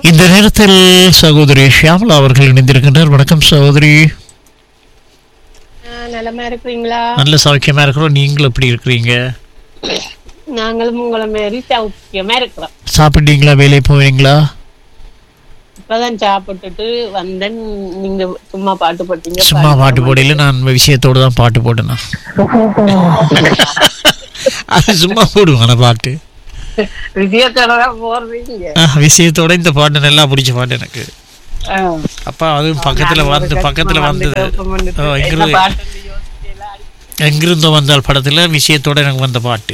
இந்த நேரத்தில் சகோதரி ஷியாமலா அவர்கள் இணைந்திருக்கின்றார் வணக்கம் சகோதரி ஆ, நலமா இருக்கிறீங்களா நல்ல சௌக்கியமா இருக்கிறோம் நீங்களும் எப்படி இருக்கிறீங்க நாங்களும் உங்களை மாரி சௌக்கியமா இருக்கிறோம் சாப்பிட்டீங்களா வேலை போவீங்களா இப்பதான் சாப்பிட்டுட்டு வந்தேன் நீங்க சும்மா பாட்டு போட்டீங்க சும்மா பாட்டு போடையில நான் விஷயத்தோடு தான் பாட்டு போட்டேன் நான். அது சும்மா போடுவேன் நான் பாட்டு விஜயத்தோட தான் போடுறீங்க ஆ, விஷயத்தோட இந்த பாட்டு நல்லா பிடிச்ச பாட்டு எனக்கு ஆ. அப்பா அதுவும் பக்கத்துல நான் வந்து ஒரு பக்கத்துல கஷ்டமா வந்தது வந்து கோபம் வந்துட்டு, ஓ, என்ன எங்கிருந்து பாட்டுன்னு யோசிச்சேல, எங்கிருந்தோ வந்தால் படத்துல விஷயத்தோட எனக்கு வந்த பாட்டு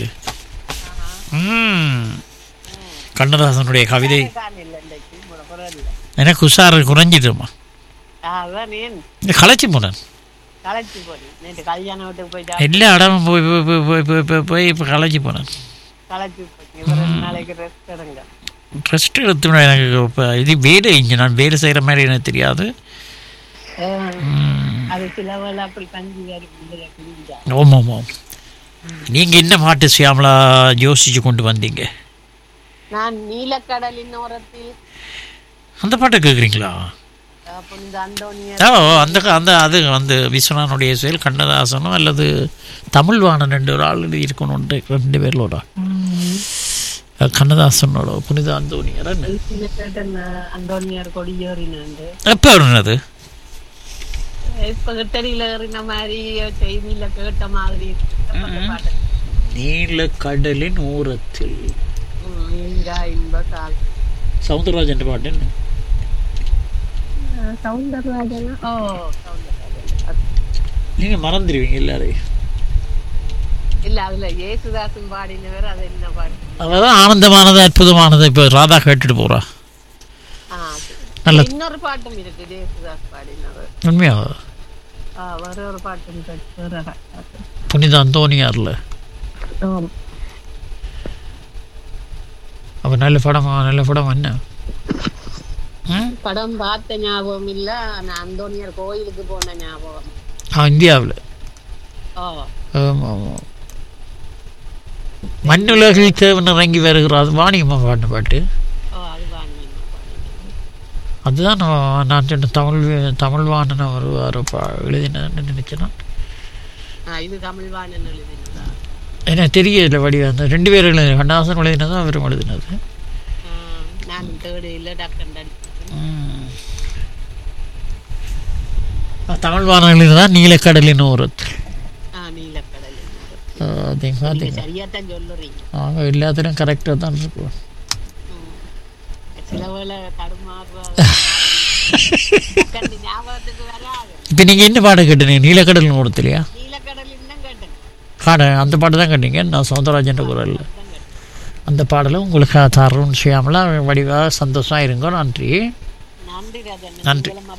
ம். கண்ணதாசனுடைய கவிதை காண இல்ல இன்றைக்கு, உங்களோட குரல் இல்ல. எனக்கு உஷார் குறைஞ்சிடுமா ஆ, அதான் ஏன் இந்த களைச்சி போனேன் களைச்சு போடி நேற்று கல்யாணம் வீட்டுக்கு போய் எல்லா இடமும் போய் போய் போய் போய் போய் போய் போய் இப்போ களைச்சி போனேன் களைச்சு போச்சு ஒரு ரெண்டு நாளைக்கு ரெஸ்ட் எடுங்க ரெஸ்ட் எடுத்து எனக்கு இப்போ இது வேலை இங்கே நான் வேலை செய்கிற மாதிரி எனக்கு தெரியாது ஆ, ம். அது சில வேளை அப்படி கஞ்சி வேறு பிள்ளைய பிரிஞ்சா ஆமாம் ஆமாம் நீங்கள் என்ன பாட்டு சியாமலா யோசிச்சு கொண்டு வந்தீங்க நான் நீலக்கடலின் ஓரத்தில் அந்த பாட்டை கேட்குறீங்களா அஹ், புனித அந்தோனியர் ஓ அந்த க- அந்த அது அந்த விஸ்வநாதனுடைய செயல் கண்ணதாசனோ அல்லது தமிழ்வாணன் ரெண்டு ஒரு ஆள் இருக்கணும்ட்டு ரெண்டு பேரில் ஒரு ஆள் அஹ் கண்ணதாசனோட புனித அந்தோனியர் என்ன கேட்டேன் அந்தோனியார் கொடியேறினாண்டு எப்போ வருனது இப்ப கிட்டடியில ஏறின மாதிரி செய்தியில கேட்ட மாதிரி அந்த பாட்டு. நீல கடலின் ஓரத்தில் ம், இங்கா இன்ப கால் சவுந்தரராஜன் பாட்டு என்ன சவுந்தரராஜனா ஓ சவுந்தரராஜன் நீங்கள் மறந்துடுவீங்க எல்லாரையும் இல்ல அதுல ஏசுதாசன் பாடினவர் அது என்ன பாட்டு அதான் ஆனந்தமானது அற்புதமானது இப்போ ராதா கேட்டுட்டு போகிறா ஆ, நல்ல இன்னொரு பாட்டும் இருக்கு ஏசுதாஸ் பாடினவர் உண்மையா ஆ, வேற ஒரு பாட்டும் இருக்கு. வேற பாட்டு. புனித அந்தோனியார்ல ஆம். அப்போ நல்ல படம் நல்ல படம் என்ன ம் படம் பார்த்த ஞாபகம் இல்ல நான் அந்தோனியார் கோயிலுக்கு போன ஞாபகம் ஆ இந்தியாவில் ஓ ஆமாம் ஆமாம் மண்ணுலகில் தேவன் இறங்கி வருகிறார் வாணியம்மா பாடின பாட்டு ஓ அது வாங்கினேன் அதுதான் நான் நான் சொன்ன தமிழ் தமிழ் வாணன் வருவார் எழுதினதுன்னு நினைச்சேன் ஆ, இது தமிழ்வாணன் எழுதினதா எனக்கு தெரியல வடிவம் அந்த ரெண்டு பேரும் எழுதின கண்ணாசன் எழுதினதும் அவரும் எழுதினது ஆ, நான் தேடு இல்ல டாக்டர் அடிச்சிருக்கேன் தமிழ் வாணன் எழுதினதான் நீலக்கடலின் ஓரத்தில் ஆ நீலக்கடல் அதே நீங்க மாதிரி சரியா தான் சொல்லுறீங்க நாங்கள் எல்லாத்துலேயும் கரெக்டாக தான் இருக்கோம் ம். சில வேளை தடுமாறுவா கண்டு ஞாபகத்துக்கு வராது இப்போ நீங்கள் என்ன பாட்டு கேட்டீங்க நீலக்கடலின் ஓரத்துலையா நீலக்கடலின் தான் கேட்டேன் காட அந்த பாட்டு தான் கேட்டீங்க நான் சவுந்தரராஜன் குரலில் தான் கேட்டேன் அந்த பாடலை உங்களுக்கு தரணும்னு செய்யாமலாம் வடிவாக சந்தோஷம் இருங்க நன்றி நன்றி ராஜன் நன்றி. நீங்களும்